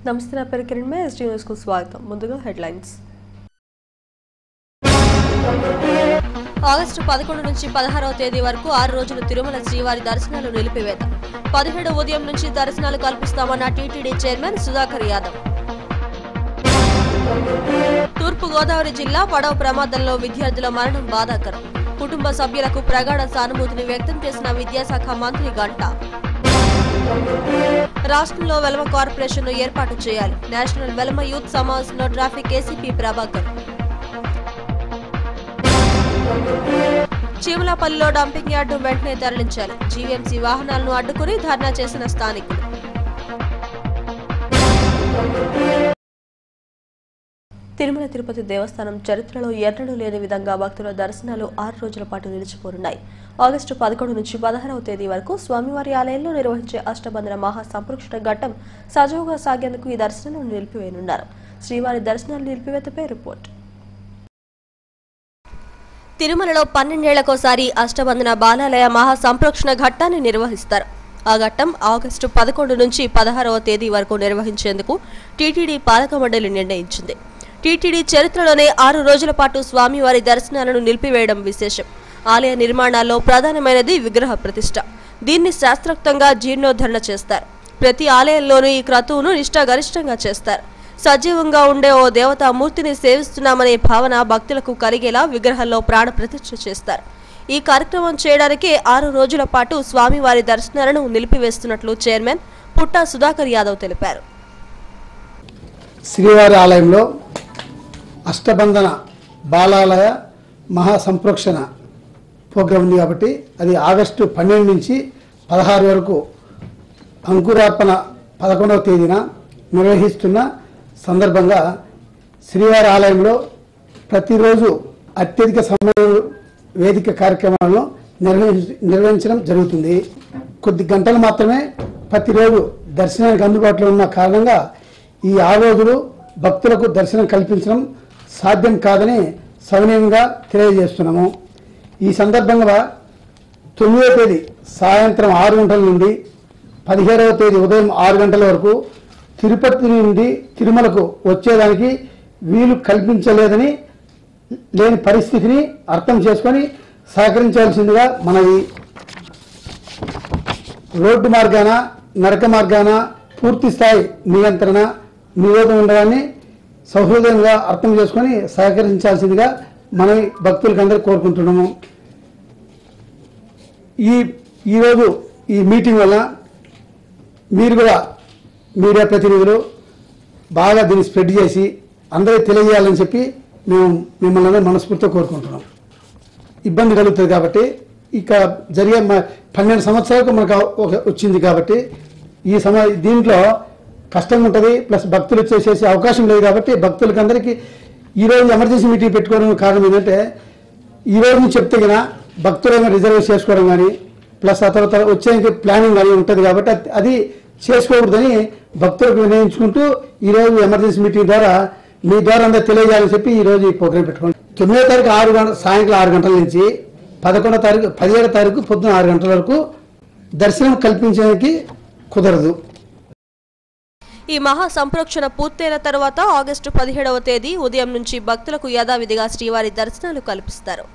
నమస్తే నా పేరు కిరణ్ మే ఎస్టీ న్యూస్కు స్వాగతం ముందుగా హెడ్లైన్స్ ఆగస్టు పదకొండు నుంచి పదహారవ తేదీ వరకు ఆరు రోజులు తిరుమల శ్రీవారి దర్శనాలు నిలిపివేత పదిహేడు ఉదయం నుంచి దర్శనాలు కల్పిస్తామన్న టీటీడీ చైర్మన్ సుధాకర్ యాదవ్ తూర్పు గోదావరి జిల్లా పడవ ప్రమాదంలో విద్యార్థుల మరణం బాధాకరం కుటుంబ సభ్యులకు ప్రగాఢ సానుభూతిని వ్యక్తం చేసిన విద్యాశాఖ మంత్రి గంటా రాష్ట్రంలో వెలమ కార్పొరేషన్ ఏర్పాటు చేయాలి నేషనల్ వెలమ యూత్ సమావేశంలో ట్రాఫిక్ ఏసీపీ ప్రభాకర్ చీమలపల్లిలో డంపింగ్ యార్డు వెంటనే తరలించాలి జీవీఎంసీ వాహనాలను అడ్డుకుని ధర్నా చేసిన స్థానికులు తిరుమల తిరుపతి దేవస్థానం చరిత్రలో ఎన్నడూ లేని విధంగా భక్తుల దర్శనాలు ఆరు రోజుల పాటు నిలిచిపోనున్నాయి ఆగస్టు పదకొండు నుంచి పదహారవ తేదీ వరకు స్వామివారి ఆలయంలో నిర్వహించే అష్టబంధన మహా సంప్రోక్షణ ఘట్టం సజావుగా సాగేందుకు ఈ దర్శనాలను నిలిపివేయనున్నారు శ్రీవారి దర్శనాలు నిలిపివేతపై రిపోర్ట్ తిరుమలలో పన్నెండేళ్లకోసారి అష్టబంధన బాలాలయ మహా సంప్రోక్షణ ఘట్టాన్ని నిర్వహిస్తారు ఆ ఘట్టం ఆగస్టు పదకొండు నుంచి పదహారవ తేదీ వరకు నిర్వహించేందుకు టీటీడీ పాలక మండలి నిర్ణయించింది టీటీడీ చరిత్రలోనే ఆరు రోజుల పాటు స్వామివారి దర్శనాలను నిలిపివేయడం విశేషం ఆలయ నిర్మాణాల్లో ప్రధానమైనది విగ్రహ ప్రతిష్ట దీన్ని శాస్త్రోక్తంగా జీర్ణోద్ధరణ చేస్తారు ప్రతి ఆలయంలోనూ ఈ క్రతువును నిష్ఠాగరిష్టంగా చేస్తారు సజీవంగా ఉండే ఓ దేవతామూర్తిని సేవిస్తున్నామనే భావన భక్తులకు కలిగేలా విగ్రహంలో ప్రాణ ప్రతిష్ఠ చేస్తారు ఈ కార్యక్రమం చేయడానికే ఆరు రోజుల పాటు స్వామివారి దర్శనాలను నిలిపివేస్తున్నట్లు చైర్మన్ పుట్టా సుధాకర్ యాదవ్ తెలిపారు శ్రీవారి ఆలయంలో అష్టబంధన బాలాలయ మహా సంప్రోక్షణ ప్రోగ్రాం ఉంది కాబట్టి అది ఆగస్టు పన్నెండు నుంచి పదహారు వరకు అంకురార్పణ పదకొండవ తేదీన నిర్వహిస్తున్న సందర్భంగా శ్రీవారి ఆలయంలో ప్రతిరోజు అత్యధిక సమయం వేదిక కార్యక్రమాలను నిర్వహించ నిర్వహించడం జరుగుతుంది కొద్ది గంటలు మాత్రమే ప్రతిరోజు దర్శనానికి అందుబాటులో ఉన్న కారణంగా ఈ ఆరు రోజులు భక్తులకు దర్శనం కల్పించడం సాధ్యం కాదని సవినయంగా తెలియజేస్తున్నాము ఈ సందర్భంగా తొమ్మిదవ తేదీ సాయంత్రం ఆరు గంటల నుండి పదిహేడవ తేదీ ఉదయం ఆరు గంటల వరకు తిరుపతి నుండి తిరుమలకు వచ్చేదానికి వీలు కల్పించలేదని లేని పరిస్థితిని అర్థం చేసుకొని సహకరించాల్సిందిగా మనవి రోడ్డు మార్గాన నరక మార్గాన పూర్తి స్థాయి నియంత్రణ నిరోధం ఉండడాన్ని సౌహృదయంగా అర్థం చేసుకొని సహకరించాల్సిందిగా మనం భక్తులకు అందరూ కోరుకుంటున్నాము ఈ ఈరోజు ఈ మీటింగ్ వల్ల మీరు కూడా మీడియా ప్రతినిధులు బాగా దీన్ని స్ప్రెడ్ చేసి అందరికీ తెలియజేయాలని చెప్పి మేము మిమ్మల్ని అందరూ మనస్ఫూర్తిగా కోరుకుంటున్నాం ఇబ్బంది కలుగుతుంది కాబట్టి ఇక జరిగే మ- పన్నెండు సంవత్సరాలకు మనకు అవ- ఒక వచ్చింది కాబట్టి ఈ సమ దీంట్లో కష్టం ఉంటుంది ప్లస్ భక్తులు చేసేసే అవకాశం లేదు కాబట్టి భక్తులకి అందరికీ ఈరోజు ఎమర్జెన్సీ మీటింగ్ పెట్టుకోవడం కారణం ఏంటంటే ఈ రోజు నుంచి చెప్తే కదా భక్తులను రిజర్వ్ చేసుకోవడం కానీ ప్లస్ ఆ తర్వాత వచ్చే ప్లానింగ్ కానీ ఉంటుంది కాబట్టి అది- అది చేసుకోకూడదని భక్తులకు వినియోగించుకుంటూ ఈరోజు ఎమర్జెన్సీ మీటింగ్ ద్వారా మీ ద్వారా అందరూ తెలియజేయాలని చెప్పి ఈ రోజు ఈ ప్రోగ్రాం పెట్టుకోండి తొమ్మిదో తారీఖు ఆరు గంటల సాయంత్రం ఆరు గంటల నుంచి పదకొండో తారీఖు పదిహేడో తారీఖు పొద్దున ఆరు గంటల వరకు దర్శనం కల్పించడానికి కుదరదు ఈ మహా సంప్రోక్షణ పూర్తయిన తర్వాత ఆగస్టు పదిహేడవ తేదీ ఉదయం నుంచి భక్తులకు యథావిధిగా శ్రీవారి దర్శనాలు కల్పిస్తారు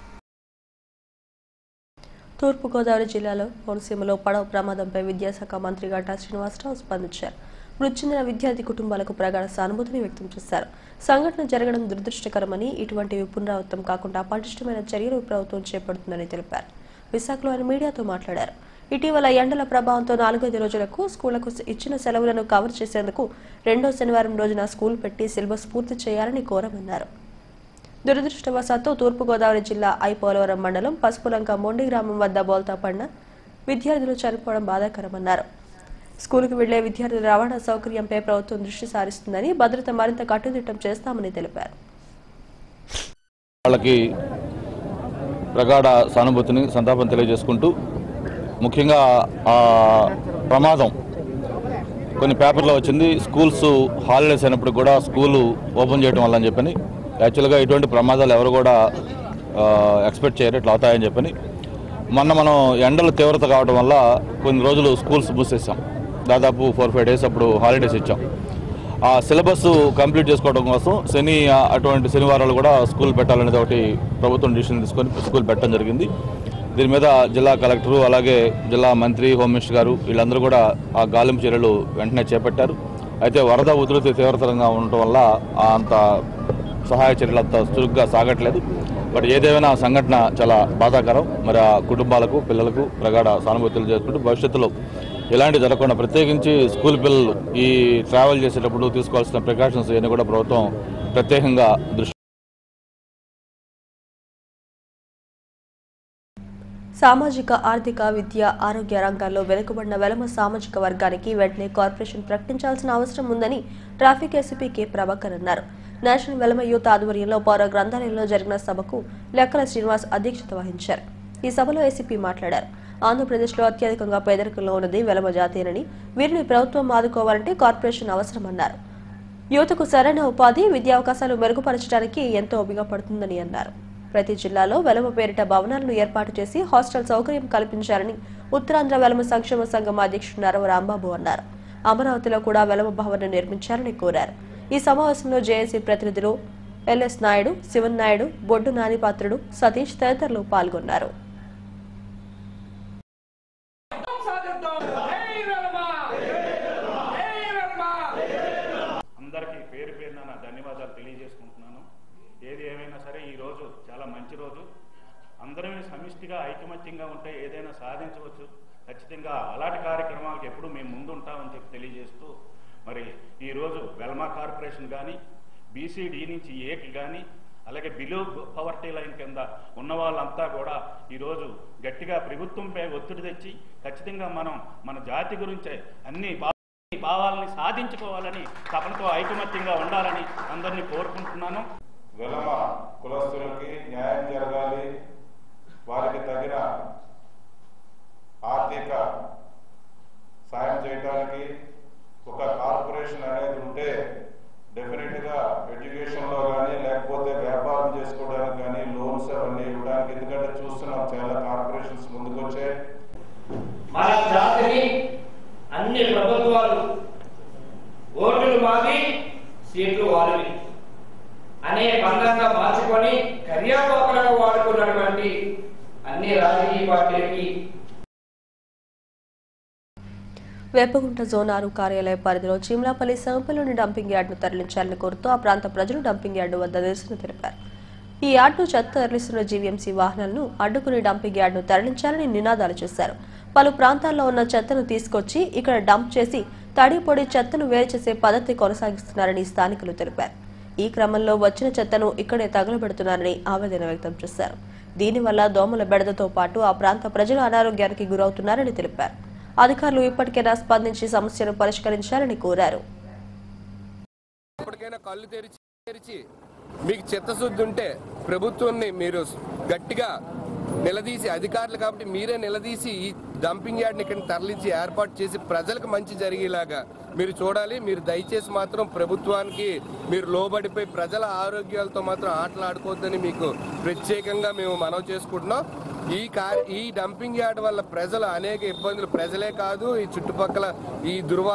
తూర్పుగోదావరి జిల్లాలో కోనసీమలో పడవ ప్రమాదంపై విద్యాశాఖ మంత్రి గంటా శ్రీనివాసరావు స్పందించారు మృతి చెందిన విద్యార్థి కుటుంబాలకు ప్రగాఢ సానుభూతిని వ్యక్తం చేశారు సంఘటన జరగడం దురదృష్టకరమని ఇటువంటివి పునరావృతం కాకుండా పటిష్టమైన చర్యలు ప్రభుత్వం చేపడుతుందని తెలిపారు విశాఖలో ఆయన మీడియాతో మాట్లాడారు ఇటీవల ఎండల ప్రభావంతో నాలుగైదు రోజులకు స్కూళ్లకు ఇచ్చిన సెలవులను కవర్ చేసేందుకు రెండో శనివారం రోజున స్కూల్ పెట్టి సిలబస్ పూర్తి చేయాలని కోరమన్నారు దురదృష్టవశాత్తు తూర్పుగోదావరి జిల్లా ఐ పోలవరం మండలం పసుపులంక మొండి గ్రామం వద్ద బోల్తా పడిన విద్యార్థులు చనిపోవడం బాధాకరమన్నారు స్కూలుకు వెళ్లే విద్యార్థుల రవాణా సౌకర్యంపై ప్రభుత్వం దృష్టి సారిస్తుందని భద్రత మరింత కట్టుదిట్టం చేస్తామని తెలిపారు వాళ్ళకి ప్రగాఢ సానుభూతిని సంతాపం తెలియజేసుకుంటూ ముఖ్యంగా ఆ ప్రమాదం కొన్ని పేపర్లో వచ్చింది స్కూల్స్ హాలిడేస్ అయినప్పుడు కూడా స్కూలు ఓపెన్ చేయడం వల్ల అని చెప్పని యాక్చువల్గా ఇటువంటి ప్రమాదాలు ఎవరు కూడా ఎక్స్పెక్ట్ చేయరు ఇట్లా అవుతాయని చెప్పని మొన్న మనం ఎండల తీవ్రత కావడం వల్ల కొన్ని రోజులు స్కూల్స్ మూసేసాం దాదాపు ఫోర్ ఫైవ్ డేస్ అప్పుడు హాలిడేస్ ఇచ్చాం ఆ సిలబస్ కంప్లీట్ చేసుకోవడం కోసం శని ఆ, అటువంటి శనివారాలు కూడా స్కూల్ పెట్టాలనేది ఒకటి ప్రభుత్వం డిసిషన్ తీసుకొని స్కూల్ పెట్టడం జరిగింది దీని మీద జిల్లా కలెక్టరు అలాగే జిల్లా మంత్రి హోమ్ మినిస్టర్ గారు వీళ్ళందరూ కూడా ఆ గాలింపు చర్యలు వెంటనే చేపట్టారు అయితే వరద ఉధృతి తీవ్రతరంగా ఉండటం వల్ల ఆ అంత సహాయ చర్యలు అంత చురుగ్గా సాగట్లేదు బట్ ఏదేమైనా ఆ సంఘటన చాలా బాధాకరం మరి ఆ కుటుంబాలకు పిల్లలకు ప్రగాఢ సానుభూతులు చేసుకుంటూ భవిష్యత్తులో ఇలాంటి జరగకుండా ప్రత్యేకించి స్కూల్ పిల్లలు ఈ ట్రావెల్ చేసేటప్పుడు తీసుకోవాల్సిన ప్రికాషన్స్ ఇవన్నీ కూడా ప్రభుత్వం ప్రత్యేకంగా దృష్టి సామాజిక ఆర్థిక విద్య ఆరోగ్య రంగాల్లో వెనుకబడిన వెలమ సామాజిక వర్గానికి వెంటనే కార్పొరేషన్ ప్రకటించాల్సిన అవసరం ఉందని ట్రాఫిక్ ఎస్పీ కె ప్రభాకర్ అన్నారు నేషనల్ వెలమ యూత్ ఆధ్వర్యంలో పౌర గ్రంథాలయంలో జరిగిన సభకు లెక్కల శ్రీనివాస్ అధ్యక్షత వహించారు ఈ సభలో ఏసీపీ మాట్లాడారు ఆంధ్రప్రదేశ్లో అత్యధికంగా పేదరికంలో ఉన్నది వెలమ జాతీయనని వీరిని ప్రభుత్వం ఆదుకోవాలంటే కార్పొరేషన్ అవసరమన్నారు యువతకు సరైన ఉపాధి విద్యావకాశాలు మెరుగుపరచడానికి ఎంతో ఉపయోగపడుతుందని అన్నారు ప్రతి జిల్లాలో వెలమ పేరిట భవనాలను ఏర్పాటు చేసి హాస్టల్ సౌకర్యం కల్పించాలని ఉత్తరాంధ్ర వెలమ సంక్షేమ సంఘం అధ్యక్షుడు నరవ రాంబాబు అన్నారు అమరావతిలో కూడా వెలమ భవనం నిర్మించాలని కోరారు ఈ సమావేశంలో జేఏసీ ప్రతినిధులు ఎల్ఎస్ నాయుడు శివన్ నాయుడు బొడ్డు నానిపాత్రుడు సతీష్ తదితరులు పాల్గొన్నారు అందరికీ పేరు పేరున నా ధన్యవాదాలు తెలియజేసుకుంటున్నాను ఏది ఏమైనా సరే ఈ రోజు చాలా మంచి రోజు అందరమే సమిష్టిగా ఐకమత్యంగా ఉంటే ఏదైనా సాధించవచ్చు ఖచ్చితంగా అలాంటి కార్యక్రమాలకు ఎప్పుడు మేము ముందు ఉంటామని చెప్పి తెలియజేస్తూ మరి ఈరోజు వెల్మా కార్పొరేషన్ కానీ బీసీడీ నుంచి ఏకి కానీ అలాగే బిలో పవర్టీ లైన్ కింద ఉన్న వాళ్ళంతా కూడా ఈరోజు గట్టిగా ప్రభుత్వంపై ఒత్తిడి తెచ్చి ఖచ్చితంగా మనం మన జాతి గురించే అన్ని భా- భావాలని సాధించుకోవాలని తపనతో ఐకమత్యంగా ఉండాలని అందరినీ కోరుకుంటున్నాను వెలమ కులస్తులకి న్యాయం జరగాలి వారికి తగిన ఆర్థిక సాయం చేయడానికి ఒక కార్పొరేషన్ అనేది ఉంటే డెఫినెట్ గా ఎడ్యుకేషన్ లో కానీ లేకపోతే వ్యాపారం చేసుకోవడానికి కానీ లోన్స్ అవన్నీ ఇవ్వడానికి ఎందుకంటే చూస్తున్నాం చాలా కార్పొరేషన్స్ ముందుకొచ్చాయి మన జాతిని అన్ని ప్రభుత్వాలు ఓట్లు మావి సీట్లు వారివి అనే బంధంగా మార్చుకొని కర్యాపాకలుగా వాడుకున్నటువంటి అన్ని రాజకీయ పార్టీలకి వేపగుంట జోన్ ఆరు కార్యాలయ పరిధిలో చీమలాపల్లి సంపలోని డంపింగ్ యార్డును తరలించాలని కోరుతూ ఆ ప్రాంత ప్రజలు డంపింగ్ యార్డు వద్ద నిరసన తెలిపారు ఈ యార్డు చెత్త తరలిస్తున్న జీవీఎంసీ వాహనాలను అడ్డుకుని డంపింగ్ యార్డును తరలించాలని నినాదాలు చేశారు పలు ప్రాంతాల్లో ఉన్న చెత్తను తీసుకొచ్చి ఇక్కడ డంప్ చేసి తడి పొడి చెత్తను వేరు చేసే పద్ధతి కొనసాగిస్తున్నారని స్థానికులు తెలిపారు ఈ క్రమంలో వచ్చిన చెత్తను ఇక్కడే తగలబెడుతున్నారని ఆవేదన వ్యక్తం చేశారు దీనివల్ల దోమల బెడదతో పాటు ఆ ప్రాంత ప్రజలు అనారోగ్యానికి గురవుతున్నారని తెలిపారు అధికారులు ఇప్పటికైనా స్పందించి సమస్యను పరిష్కరించాలని కోరారు ఇప్పటికైనా కళ్ళు తెరిచి తెరిచి మీకు చిత్తశుద్ధి ఉంటే ప్రభుత్వాన్ని మీరు గట్టిగా నిలదీసి అధికారులు కాబట్టి మీరే నిలదీసి ఈ డంపింగ్ యార్డ్ని ఇక్కడ తరలించి ఏర్పాటు చేసి ప్రజలకు మంచి జరిగేలాగా మీరు చూడాలి మీరు దయచేసి మాత్రం ప్రభుత్వానికి మీరు లోబడిపోయి ప్రజల ఆరోగ్యాలతో మాత్రం ఆటలు ఆడుకోవద్దని మీకు ప్రత్యేకంగా మేము మనవి చేసుకుంటున్నాం ఈ కార్ ఈ డంపింగ్ యార్డ్ వల్ల ప్రజలు అనేక ఇబ్బందులు ప్రజలే కాదు ఈ చుట్టుపక్కల ఈ దుర్వా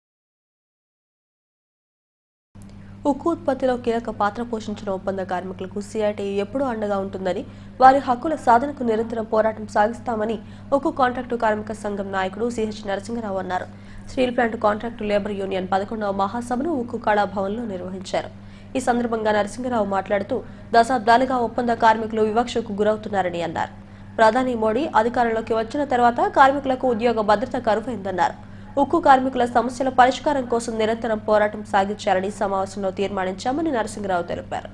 ఉక్కు ఉత్పత్తిలో కీలక పాత్ర పోషించిన ఒప్పంద కార్మికులకు సిఐటి ఎప్పుడూ అండగా ఉంటుందని వారి హక్కుల సాధనకు నిరంతరం పోరాటం సాగిస్తామని ఉక్కు కాంట్రాక్టు కార్మిక సంఘం నాయకుడు సిహెచ్ నరసింహరావు అన్నారు steel plant contract labour union పదకొండవ మహాసభను ఉక్కు కళాభవన్లో నిర్వహించారు ఈ సందర్భంగా నరసింహరావు మాట్లాడుతూ దశాబ్దాలుగా ఒప్పంద కార్మికులు వివక్షకు గురవుతున్నారని అన్నారు ప్రధాని మోడీ అధికారంలోకి వచ్చిన తర్వాత కార్మికులకు ఉద్యోగ భద్రత కరువైందన్నారు ఉక్కు కార్మికుల సమస్యల పరిష్కారం కోసం నిరంతరం పోరాటం సాగించాలని సమావేశంలో తీర్మానించామని నరసింహరావు తెలిపారు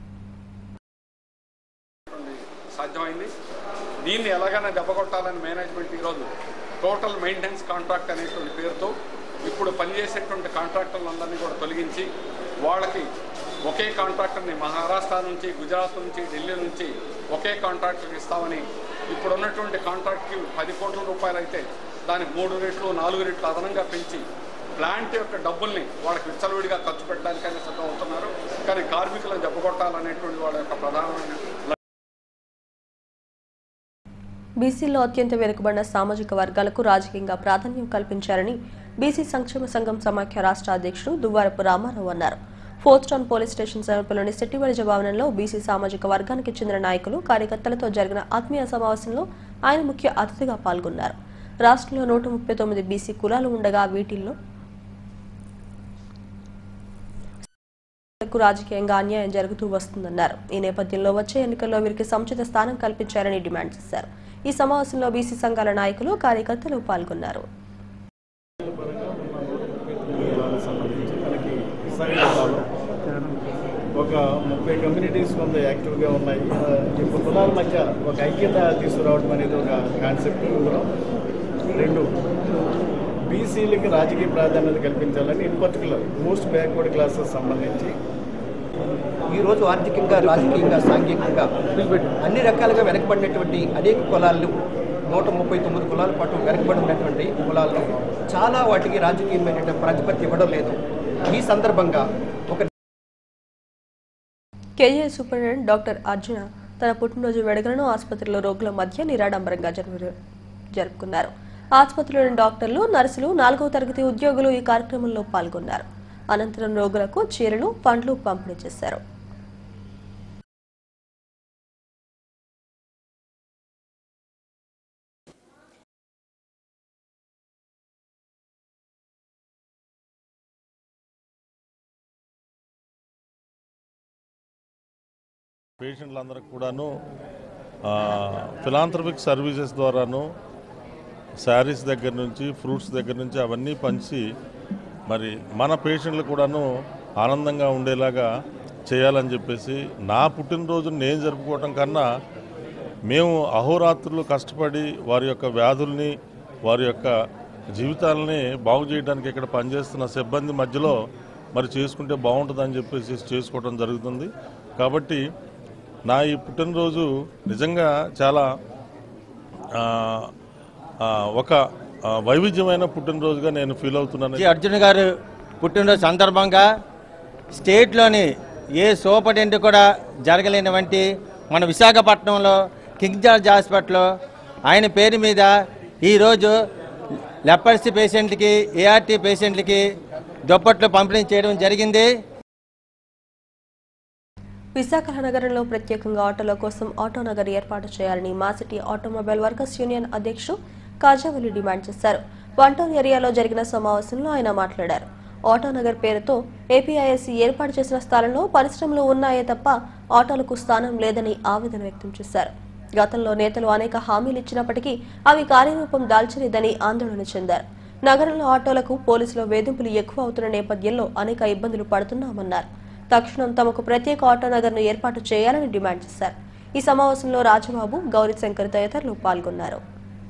సాధ్యమైంది దీన్ని ఎలాగైనా దెబ్బకొట్టాలని మేనేజ్మెంట్ ఈరోజు టోటల్ మెయింటెనెన్స్ కాంట్రాక్ట్ అనేటువంటి పేరుతో ఇప్పుడు పనిచేసేటువంటి కాంట్రాక్టర్లందరినీ కూడా తొలగించి వాళ్ళకి ఒకే కాంట్రాక్టర్ని మహారాష్ట్ర నుంచి గుజరాత్ నుంచి ఢిల్లీ నుంచి ఒకే కాంట్రాక్టర్ ఇస్తామని ఇప్పుడు ఉన్నటువంటి కాంట్రాక్ట్కి పది కోట్ల రూపాయలు అయితే దానికి మూడు రెట్లు నాలుగు రెట్లు అదనంగా పెంచి ప్లాంట్ యొక్క డబ్బుల్ని వాళ్ళకి విచ్చలవిడిగా ఖర్చు పెట్టడానికైనా సిద్ధం అవుతున్నారు కానీ కార్మికులను దెబ్బకొట్టాలనేటువంటి వాళ్ళ యొక్క ప్రధానమైన బీసీల్లో అత్యంత వెనుకబడిన సామాజిక వర్గాలకు రాజకీయంగా ప్రాధాన్యం కల్పించారని బీసీ సంక్షేమ సంఘం సమాఖ్య రాష్ట్ర అధ్యక్షుడు దువ్వారపు రామారావు అన్నారు ఫోర్త్ టౌన్ పోలీస్ స్టేషన్ సమీపంలోని సెట్టివలిజ భవనంలో బీసీ సామాజిక వర్గానికి చెందిన నాయకులు కార్యకర్తలతో జరిగిన ఆత్మీయ సమావేశంలో ఆయన ముఖ్య అతిథిగా పాల్గొన్నారు రాష్ట్రంలో నూట ముప్పై తొమ్మిది బీసీ కులాలు ఉండగా వీటిల్లో కు రాజకీయంగా అన్యాయం జరుగుతూ వస్తుందన్నారు ఈ నేపథ్యంలో వచ్చే ఎన్నికల్లో వీరికి సముచిత స్థానం కల్పించాలని డిమాండ్ చేశారు ఈ సమావేశంలో బీసీ సంఘాల నాయకులు కార్యకర్తలు పాల్గొన్నారు కులాలకు సంబంధించి మనకి విశాఖ జిల్లాలో ఒక ముప్పై కమ్యూనిటీస్ కొంత యాక్టివ్గా ఉన్నాయి ఆ, ఈ కులాల మధ్య ఒక ఐక్యత తీసుకురావడం అనేది ఒక కాన్సెప్ట్ ఇందులో రెండు బీసీలకి రాజకీయ ప్రాధాన్యత కల్పించాలని in particular most backward classes సంబంధించి ఈరోజు ఆర్థికంగా రాజకీయంగా సాంఘికంగా అన్ని రకాలుగా వెనకబడినటువంటి అనేక కులాలు నూట ముప్పై తొమ్మిది కులాల పాటు వెనకబడి ఉన్నటువంటి కులాల్లో చాలా వాటికి రాజకీయమైన ప్రాతిపత్తి ఇవ్వడం లేదు ఈ సందర్భంగా ఒక కేజీఐ సూపరింటెండెంట్ డాక్టర్ అర్జున తన పుట్టినరోజు వేడుకలను ఆసుపత్రిలో రోగుల మధ్య నిరాడంబరంగా జరుపు జరుపుకున్నారు ఆసుపత్రిలోని డాక్టర్లు నర్సులు నాలుగవ తరగతి ఉద్యోగులు ఈ కార్యక్రమంలో పాల్గొన్నారు అనంతరం రోగులకు చీరలు పండ్లు పంపిణీ చేశారు పేషెంట్లందరికి కూడాను ఫిలాంథ్రపిక్ సర్వీసెస్ ద్వారాను శారీస్ దగ్గర నుంచి ఫ్రూట్స్ దగ్గర నుంచి అవన్నీ పంచి మరి మన పేషెంట్లు కూడాను ఆనందంగా ఉండేలాగా చేయాలని చెప్పేసి నా పుట్టినరోజును నేను జరుపుకోవటం కన్నా మేము అహోరాత్రులు కష్టపడి వారి యొక్క వ్యాధుల్ని వారి యొక్క జీవితాలని బాగు చేయడానికి ఇక్కడ పనిచేస్తున్న సిబ్బంది మధ్యలో మరి చేసుకుంటే బాగుంటుందని చెప్పేసి చేసుకోవడం జరుగుతుంది కాబట్టి నా ఈ పుట్టినరోజు నిజంగా చాలా ఆ, ఆ, ఒక ఆ, వైవిధ్యమైన పుట్టినరోజుగా నేను ఫీల్ అవుతున్నాను జి అర్జున్ గారు పుట్టినరోజు సందర్భంగా స్టేట్లోని ఏ సూపరింటెండెంట్ కూడా జరగలేనివంటి మన విశాఖపట్నంలో కింగ్ జార్జ్ హాస్పిటల్లో ఆయన పేరు మీద ఈరోజు లెపర్సీ పేషెంట్లకి ఏఆర్టీ పేషెంట్లకి దుప్పట్లు పంపిణీ చేయడం జరిగింది విశాఖ నగరంలో ప్రత్యేకంగా ఆటోల కోసం ఆటో నగర్ ఏర్పాటు చేయాలని మా సిటీ ఆటోమొబైల్ వర్కర్స్ యూనియన్ అధ్యక్షుడు కాజావలి డిమాండ్ చేశారు వన్ టౌన్ ఏరియాలో జరిగిన సమావేశంలో ఆయన మాట్లాడారు ఆటో నగర్ పేరుతో ఏపీఐఎస్సీ ఏర్పాటు చేసిన స్థలంలో పరిశ్రమలు ఉన్నాయే తప్ప ఆటోలకు స్థానం లేదని ఆవేదన వ్యక్తం చేశారు గతంలో నేతలు అనేక హామీలు ఇచ్చినప్పటికీ అవి కార్యరూపం దాల్చలేదని ఆందోళన చెందారు నగరంలో ఆటోలకు పోలీసుల వేధింపులు ఎక్కువ అవుతున్న నేపథ్యంలో అనేక ఇబ్బందులు పడుతున్నామన్నారు తక్షణం తమకు ప్రత్యేక ఆటో నగర్ను ఏర్పాటు చేయాలని డిమాండ్ చేశారు ఈ సమావేశంలో రాజబాబు గౌరీశంకర్ తదితరులు పాల్గొన్నారు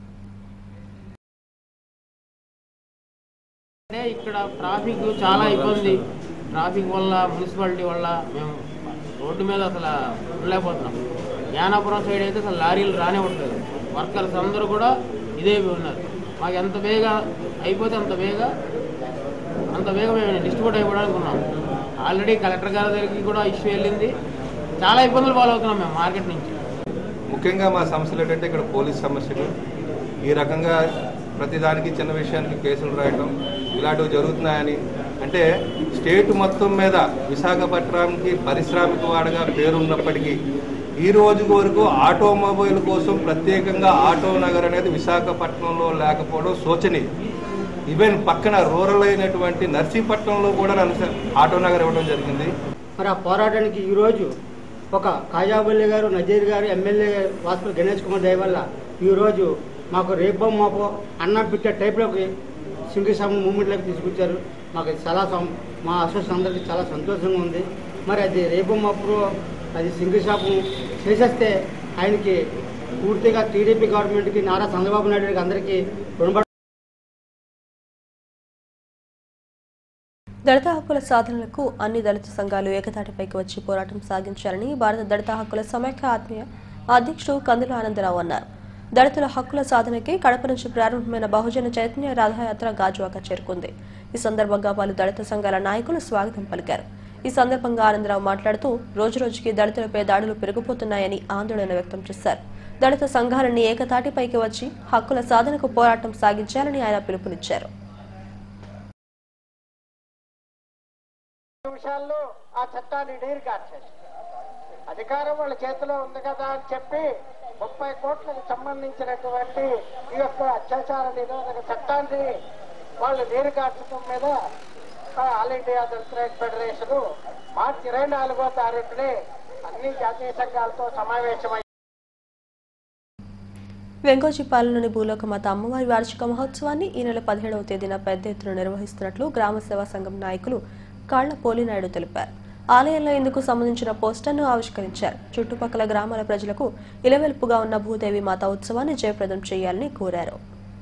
అంటే ఇక్కడ ట్రాఫిక్ చాలా ఇబ్బంది ట్రాఫిక్ వల్ల మున్సిపాలిటీ వల్ల మేము రోడ్డు మీద అసలు ఉండలేకపోతున్నాం జ్ఞానాపురం సైడ్ అయితే అసలు లారీలు రానివ్వట్లేదు వర్కర్స్ అందరూ కూడా ఇదే ఉన్నారు మాకు ఎంత బేగా అయిపోతే అంత బేగా అంత బేగా మేము డిస్ట్రిబ్యూట్ అయిపోవడానికి ఉన్నాం ఆల్రెడీ కలెక్టర్ గారి దగ్గరికి కూడా ఇష్యూ వెళ్ళింది చాలా ఇబ్బందులు పాలవుతున్నాం మేము మార్కెట్ నుంచి ముఖ్యంగా మా సమస్యలు ఏంటంటే ఇక్కడ పోలీస్ సమస్యలు ఈ రకంగా ప్రతిదానికి చిన్న విషయానికి కేసులు రాయటం ఇలాంటివి జరుగుతున్నాయని అంటే స్టేట్ మొత్తం మీద విశాఖపట్నానికి పారిశ్రామిక వాడగా పేరున్నప్పటికీ ఈ రోజు వరకు ఆటోమొబైల్ కోసం ప్రత్యేకంగా ఆటో నగర్ అనేది విశాఖపట్నంలో లేకపోవడం శోచనీయం ఈవెన్ పక్కన రూరల్ అయినటువంటి నర్సీపట్నంలో కూడా నన్ను ఆటో నగర్ ఇవ్వడం జరిగింది మరి ఆ పోరాటానికి ఈరోజు ఒక కాజాబల్లి గారు నజీర్ గారు ఎమ్మెల్యే వాసుపల్లి గణేష్ కుమార్ దయ వల్ల ఈరోజు మాకు రేపో మాపో అన్నం పెట్టే టైప్లోకి సింగిసాము మూమెంట్లోకి తీసుకొచ్చారు మాకు చాలా సం- మా అసోసియేషన్ అందరికీ చాలా సంతోషంగా ఉంది మరి అది రేపో మాపు అది సింగిల్ షాపు చేసేస్తే ఆయనకి పూర్తిగా టీడీపీ గవర్నమెంట్కి నారా చంద్రబాబు నాయుడు గారికి అందరికీ రుణపడి దళిత హక్కుల సాధనలకు అన్ని దళిత సంఘాలు ఏకతాటిపైకి వచ్చి పోరాటం సాగించాలని భారత దళిత హక్కుల సమైక్య ఆత్మీయ అధ్యక్షుడు కందుల ఆనందరావు అన్నారు దళితుల హక్కుల సాధనకి కడప నుంచి ప్రారంభమైన బహుజన చైతన్య రథయాత్ర గాజువాక చేరుకుంది ఈ సందర్భంగా పలు దళిత సంఘాల నాయకులు స్వాగతం పలికారు ఈ సందర్భంగా ఆనందరావు మాట్లాడుతూ రోజురోజుకి దళితులపై దాడులు పెరిగిపోతున్నాయని ఆందోళన వ్యక్తం చేశారు దళిత సంఘాలన్నీ ఏకతాటిపైకి వచ్చి హక్కుల సాధనకు పోరాటం సాగించాలని ఆయన పిలుపునిచ్చారు నిమిషాల్లో ఆ చట్టాన్ని నీరు కార్చేసి అధికారం వాళ్ళ చేతిలో ఉంది కదా అని చెప్పి ముప్పై కోట్లకు సంబంధించినటువంటి ఈ యొక్క అత్యాచార నిరోధక చట్టాన్ని వాళ్ళు నీరు కార్చడం మీద ఆ, all India Dalit right federation మార్చి ఇరవై నాలుగో తారీఖుని అన్ని జాతీయ సంఘాలతో సమావేశమై వెంకోజీపాలెంలోని భూలోకమాత అమ్మవారి వార్షిక మహోత్సవాన్ని ఈ నెల పదిహేడవ తేదీన పెద్ద ఎత్తున నిర్వహిస్తున్నట్లు గ్రామ సేవా సంఘం నాయకులు కాళ్ల పోలినాయుడు తెలిపారు ఆలయంలో ఇందుకు సంబంధించిన పోస్టర్ను ఆవిష్కరించారు చుట్టుపక్కల గ్రామాల ప్రజలకు ఇలవెల్పుగా ఉన్న భూదేవి మాత ఉత్సవాన్ని జయప్రదం చేయాలని కోరారు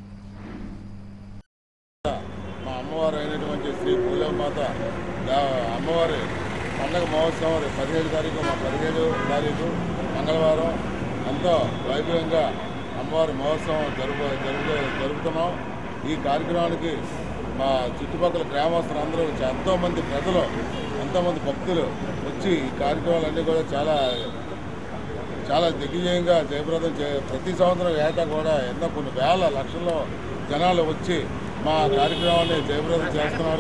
మా అమ్మవారు అయినటువంటి శ్రీ పూలమాత అమ్మవారి పండగ మహోత్సవం రేపు పదిహేడు తారీఖు మా పదిహేడు తారీఖు మంగళవారం ఎంతో వైభవంగా అమ్మవారి మహోత్సవం జరుపు జరుపు జరుపుతున్నాం ఈ కార్యక్రమానికి మా చుట్టుపక్కల గ్రామస్తులందరూ ఎంతో మంది ప్రజలు ఎంతోమంది భక్తులు వచ్చి ఈ కార్యక్రమాలన్నీ కూడా చాలా చాలా దిగ్విజయంగా జయప్రదం చే ప్రతి సంవత్సరం ఏటా కూడా ఎన్నో కొన్ని వేల లక్షల్లో జనాలు వచ్చి మా కార్యక్రమాన్ని జయప్రదం చేస్తున్నారు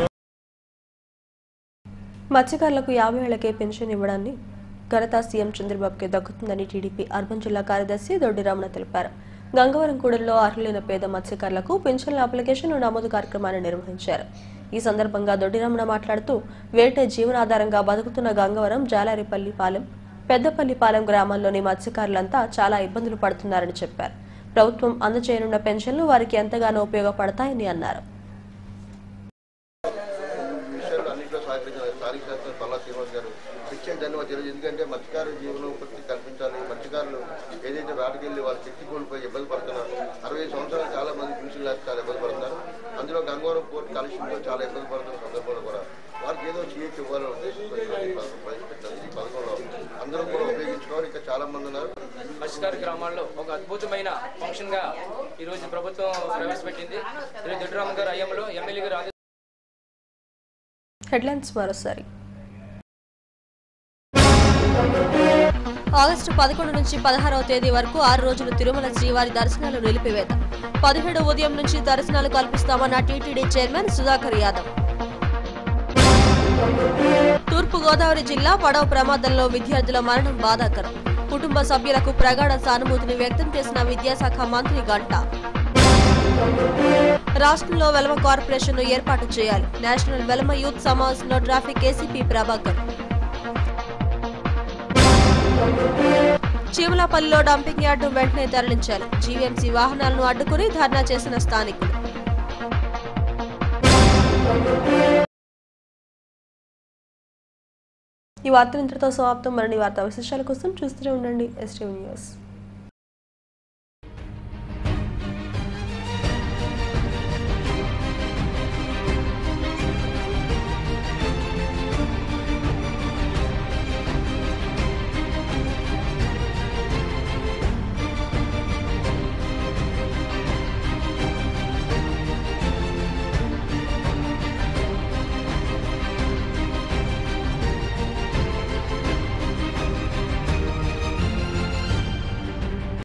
మత్స్యకారులకు యాభై ఏళ్లకే పెన్షన్ ఇవ్వడాన్ని ఘనత సీఎం చంద్రబాబుకి దక్కుతుందని టీడీపీ అర్బన్ జిల్లా కార్యదర్శి దొడ్డి రమణ తెలిపారు గంగవరం కూడలిలో అర్హులైన పేద మత్స్యకారులకు పెన్షన్ల అప్లికేషన్ నమోదు కార్యక్రమాన్ని నిర్వహించారు ఈ సందర్భంగా దొడ్డి రమణ మాట్లాడుతూ వేటే జీవనాధారంగా బతుకుతున్న గంగవరం జాలారిపల్లి పాలెం పెద్దపల్లి పాలెం గ్రామాల్లోని మత్స్యకారులంతా చాలా ఇబ్బందులు పడుతున్నారని చెప్పారు ప్రభుత్వం అందజేయనున్న పెన్షన్లు వారికి ఎంతగానో ఉపయోగపడతాయని అన్నారు విషయాలు అన్నింటిలో సహకరించిన స్థానిక శాస్త్ర పల్లా శ్రీనివాస్ గారు ప్రత్యేక ధన్యవాదాలు తెలియదు ఎందుకంటే మత్స్యకారు జీవనోపత్తి కల్పించాలి మత్స్యకారులు ఏదైతే వేటకెళ్ళి వాళ్ళ శక్తి కోల్పోయి ఇబ్బంది పడుతున్నారు అరవై సంవత్సరాలు చాలా మంది పెన్షన్ లేక చాలా ఇబ్బంది పడుతున్నారు అందులో గంగవరం పోర్ట్ కాలుష్యంతో చాలా ఇబ్బంది పడుతున్న సందర్భంలో కూడా వారికి ఏదో చేయొచ్చు ఇవ్వాలనే ఉద్దేశంతో ఈ పథకం ప్రవేశపెట్టారు ఈ పథకంలో అందరూ కూడా ఉపయోగించుకోవాలి ఇంకా చాలా మంది ఉన్నారు మత్స్యకార గ్రామాల్లో ఒక అద్భుతమైన ఫంక్షన్ గా ఈ రోజు ప్రభుత్వం ప్రవేశపెట్టింది శ్రీ దొడ్డిరామ గారు అయ్యంలో ఎమ్మెల్యే గారు ఆదేశ హెడ్లైన్స్ మరోసారి ఆగస్టు పదకొండు నుంచి పదహారవ తేదీ వరకు ఆరు రోజులు తిరుమల శ్రీవారి దర్శనాలు నిలిపివేత పదిహేడు ఉదయం నుంచి దర్శనాలు కల్పిస్తామన్న టీటీడీ చైర్మన్ సుధాకర్ యాదవ్ తూర్పు గోదావరి జిల్లా పడవ ప్రమాదంలో విద్యార్థుల మరణం బాధాకరం కుటుంబ సభ్యులకు ప్రగాఢ సానుభూతిని వ్యక్తం చేసిన విద్యాశాఖ మంత్రి గంటా రాష్ట్రంలో వెలమ కార్పొరేషన్ ఏర్పాటు చేయాలి నేషనల్ వెలమ యూత్ సమావేశంలో ట్రాఫిక్ ఏసీపీ ప్రభాకర్ చీమలాపల్లిలో డంపింగ్ యార్డు వెంటనే తరలించాలి జీవీఎంసీ వాహనాలను అడ్డుకుని ధర్నా చేసిన స్థానికులు ఈ వార్తలు ఇంతటితో సమాప్తం మరిన్ని వార్తా విశేషాల కోసం చూస్తూనే ఉండండి ఎస్టీవీ న్యూస్